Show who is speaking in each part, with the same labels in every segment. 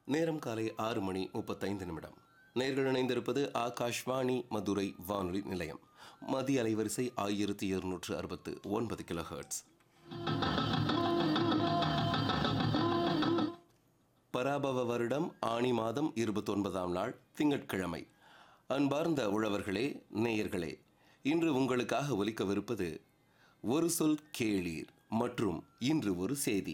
Speaker 1: நேரம் காலை ஆறு மணி முப்பத்தைந்து நிமிடம் நேர்கள் இணைந்திருப்பது ஆகாஷ்வாணி மதுரை வானொலி நிலையம் மதிய அலைவரிசை ஆயிரத்தி இருநூற்று அறுபத்து ஒன்பது கிலோ ஹெர்ட்ஸ் பராபவ வருடம் ஆணி மாதம் இருபத்தொன்பதாம் நாள் திங்கட்கிழமை அன்பார்ந்த உழவர்களே நேயர்களே இன்று உங்களுக்காக ஒலிக்கவிருப்பது ஒரு சொல் கேளீர் மற்றும் இன்று ஒரு செய்தி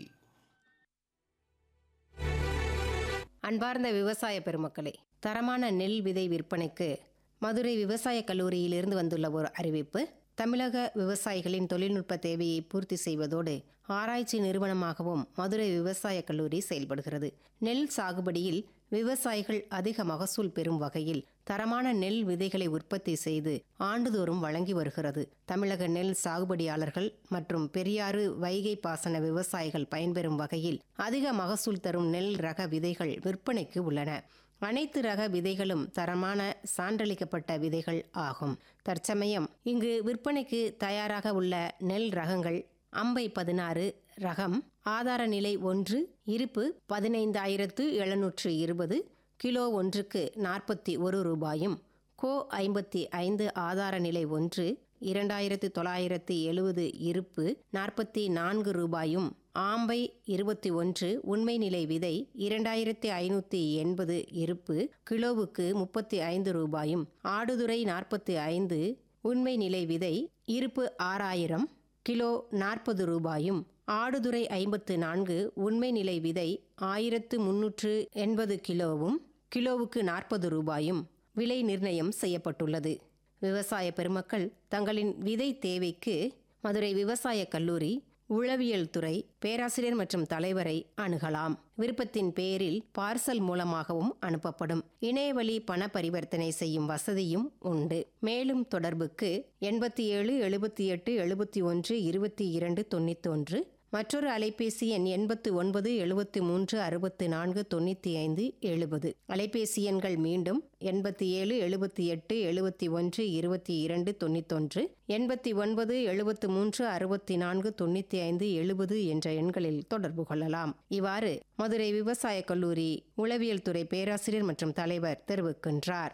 Speaker 2: அன்பார்ந்த விவசாய பெருமக்களே தரமான நெல் விதை விற்பனைக்கு மதுரை விவசாய கல்லூரியிலிருந்து வந்துள்ள ஒரு அறிவிப்பு தமிழக விவசாயிகளின் தொழில்நுட்ப தேவையை பூர்த்தி செய்வதோடு ஆராய்ச்சி நிறுவனமாகவும் மதுரை விவசாய கல்லூரி செயல்படுகிறது நெல் சாகுபடியில் விவசாயிகள் அதிக மகசூல் பெறும் வகையில் தரமான நெல் விதைகளை உற்பத்தி செய்து ஆண்டுதோறும் வழங்கி வருகிறது தமிழக நெல் சாகுபடியாளர்கள் மற்றும் பெரியாறு வைகை பாசன விவசாயிகள் பயன்பெறும் வகையில் அதிக மகசூல் தரும் நெல் ரக விதைகள் விற்பனைக்கு உள்ளன அனைத்து ரக விதைகளும் தரமான சான்றளிக்கப்பட்ட விதைகள் ஆகும் தற்சமயம் இங்கு விற்பனைக்கு தயாராக உள்ள நெல் ரகங்கள் அம்பை பதினாறு ரகம் ஆதார நிலை ஒன்று இருப்பு பதினைந்தாயிரத்து எழுநூற்று இருபது கிலோ ஒன்றுக்கு நாற்பத்தி ஒரு ரூபாயும் கோ ஐம்பத்தி ஐந்து ஆதார நிலை ஒன்று இரண்டாயிரத்து தொள்ளாயிரத்து எழுபது இருப்பு நாற்பத்தி நான்கு ரூபாயும் ஆம்பை இருபத்தி ஒன்று உண்மை நிலை விதை இரண்டாயிரத்தி ஐநூற்றி எண்பது இருப்பு கிலோவுக்கு முப்பத்தி ஐந்து ரூபாயும் ஆடுதுறை நாற்பத்தி ஐந்து உண்மை நிலை விதை இருப்பு ஆறாயிரம் கிலோ நாற்பது ரூபாயும் ஆடுதுறை ஐம்பத்து நான்கு உண்மை நிலை விதை ஆயிரத்து முன்னூற்று எண்பது கிலோவும் கிலோவுக்கு நாற்பது ரூபாயும் விலை நிர்ணயம் செய்யப்பட்டுள்ளது விவசாய பெருமக்கள் தங்களின் விதை தேவைக்கு மதுரை விவசாய கல்லூரி உளவியல் துறை பேராசிரியர் மற்றும் தலைவரை அணுகலாம் விருப்பத்தின் பேரில் பார்சல் மூலமாகவும் அனுப்பப்படும் இணையவழி பண பரிவர்த்தனை செய்யும் வசதியும் உண்டு மேலும் தொடர்புக்கு எண்பத்தி ஏழு எழுபத்தி எட்டு எழுபத்தி ஒன்று இருபத்தி இரண்டு தொண்ணூத்தொன்று மற்றொரு அலைபேசி எண் எண்பத்து ஒன்பது எழுபத்தி மூன்று அறுபத்து நான்கு தொண்ணூற்றி ஐந்து எழுபது அலைபேசி எண்கள் மீண்டும் எண்பத்தி ஏழு எழுபத்தி எட்டு எழுபத்தி ஒன்று இருபத்தி இரண்டு தொண்ணூத்தொன்று எண்பத்தி ஒன்பது எழுபத்து மூன்று அறுபத்தி நான்கு தொண்ணூற்றி ஐந்து எழுபது என்ற எண்களில் தொடர்பு கொள்ளலாம் இவ்வாறு மதுரை விவசாய கல்லூரி உளவியல் துறை பேராசிரியர் மற்றும் தலைவர் தெரிவிக்கின்றார்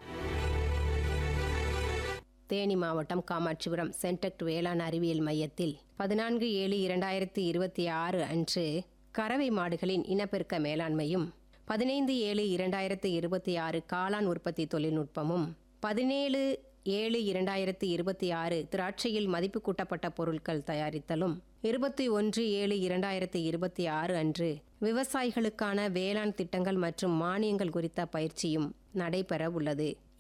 Speaker 2: தேனி மாவட்டம் காமாட்சிபுரம் சென்டெக்ட் வேளாண் அறிவியல் மையத்தில் பதினான்கு ஏழு இரண்டாயிரத்தி இருபத்தி ஆறு அன்று கறவை மாடுகளின் இனப்பெருக்க மேலாண்மையும் பதினைந்து ஏழு இரண்டாயிரத்தி இருபத்தி ஆறு காளான் உற்பத்தி தொழில்நுட்பமும் பதினேழு ஏழு இரண்டாயிரத்தி இருபத்தி ஆறு திராட்சையில் மதிப்பு கூட்டப்பட்ட பொருட்கள் தயாரித்தலும் இருபத்தி ஒன்று ஏழு இரண்டாயிரத்தி இருபத்தி ஆறு அன்று விவசாயிகளுக்கான வேளாண் திட்டங்கள் மற்றும் மானியங்கள் குறித்த பயிற்சியும் நடைபெற உள்ளது